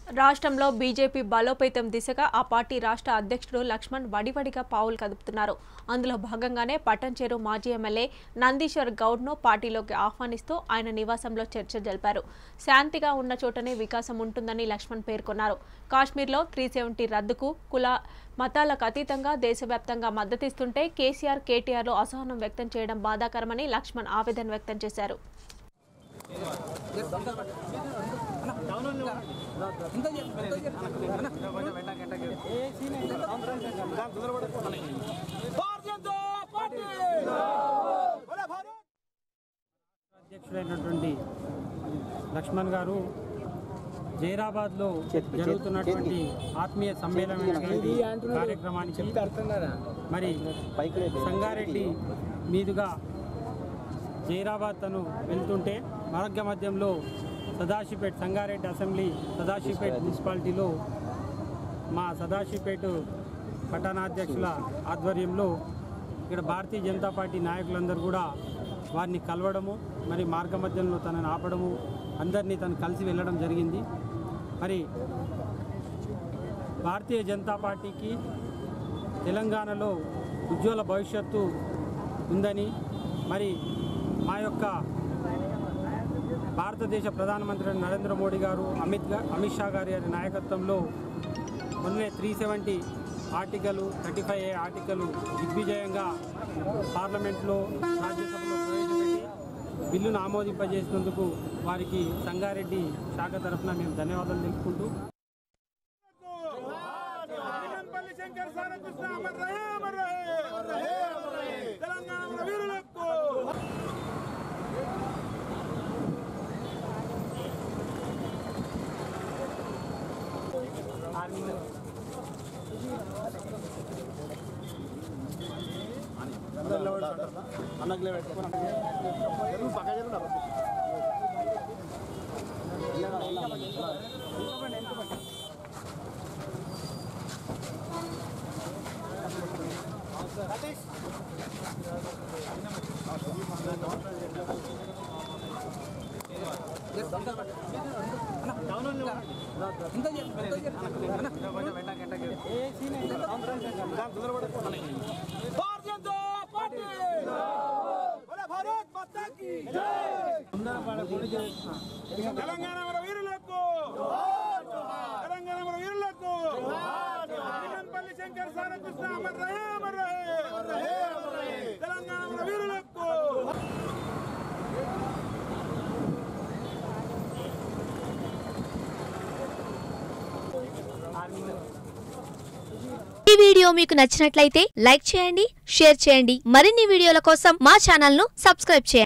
రాష్ట్రంలో బీజేపీ బలోపేతం దిశగా ఆ పార్టీ రాష్ట్ర అధ్యక్షుడు లక్ష్మణ్ వడివడిగా పావులు కదుపుతున్నారు అందులో భాగంగానే పట్టంచేరు మాజీ ఎమ్మెల్యే నందీశ్వర్ గౌడ్ను పార్టీలోకి ఆహ్వానిస్తూ ఆయన నివాసంలో చర్చ జరిపారు శాంతిగా ఉన్న చోటనే వికాసం ఉంటుందని లక్ష్మణ్ పేర్కొన్నారు కాశ్మీర్లో త్రీ సెవెంటీ రద్దుకు కుల మతాలకు అతీతంగా దేశవ్యాప్తంగా మద్దతిస్తుంటే కేసీఆర్ కేటీఆర్లు అసహనం వ్యక్తం చేయడం బాధాకరమని లక్ష్మణ్ ఆవేదన వ్యక్తం చేశారు అధ్యక్షుడైనటువంటి లక్ష్మణ్ గారు జైరాబాద్లో జరుగుతున్నటువంటి ఆత్మీయ సమ్మేళనమైనటువంటి కార్యక్రమానికి మరి సంగారెడ్డి మీదుగా జైరాబాద్ తను వెళ్తుంటే మార్గ మధ్యంలో సదాశివపేట్ సంగారెడ్డి అసెంబ్లీ సదాశివపేట్ మున్సిపాలిటీలో మా సదాశివపేట పట్టణాధ్యక్షుల ఆధ్వర్యంలో ఇక్కడ భారతీయ జనతా పార్టీ నాయకులందరూ కూడా వారిని కలవడము మరి మార్గ మధ్యంలో తనని ఆపడము అందరినీ తను కలిసి వెళ్ళడం జరిగింది మరి భారతీయ జనతా పార్టీకి తెలంగాణలో ఉజ్వల భవిష్యత్తు ఉందని మరి మా యొక్క భారతదేశ ప్రధానమంత్రి నరేంద్ర మోడీ గారు అమిత్ గా అమిత్ షా గారి నాయకత్వంలో మొన్నే three seventy article thirty five A article దిగ్విజయంగా పార్లమెంట్లో రాజ్యసభలో ప్రవేశపెట్టి బిల్లును ఆమోదింపజేసినందుకు వారికి సంగారెడ్డి శాఖ తరఫున మేము ధన్యవాదాలు తెలుపుకుంటూ పల్లి శంకర్ సారకృష్ణ అమర్ రహే అమర్ రహే తెలంగాణ వీరులకు భారతీయ జనతా పార్టీ బోలో భారత్ మాతా కీ తెలంగాణ మన వీరులకు తెలంగాణ మన వీరులకు పల్లి శంకర్ సారకృష్ణ అమర్ రహే అమర్ రహే తెలంగాణ మన వీరులకు ఈ వీడియో మీకు నచ్చినట్లయితే లైక్ చేయండి షేర్ చేయండి మరిన్ని వీడియోల కోసం మా ఛానల్ ను సబ్స్క్రైబ్ చేయండి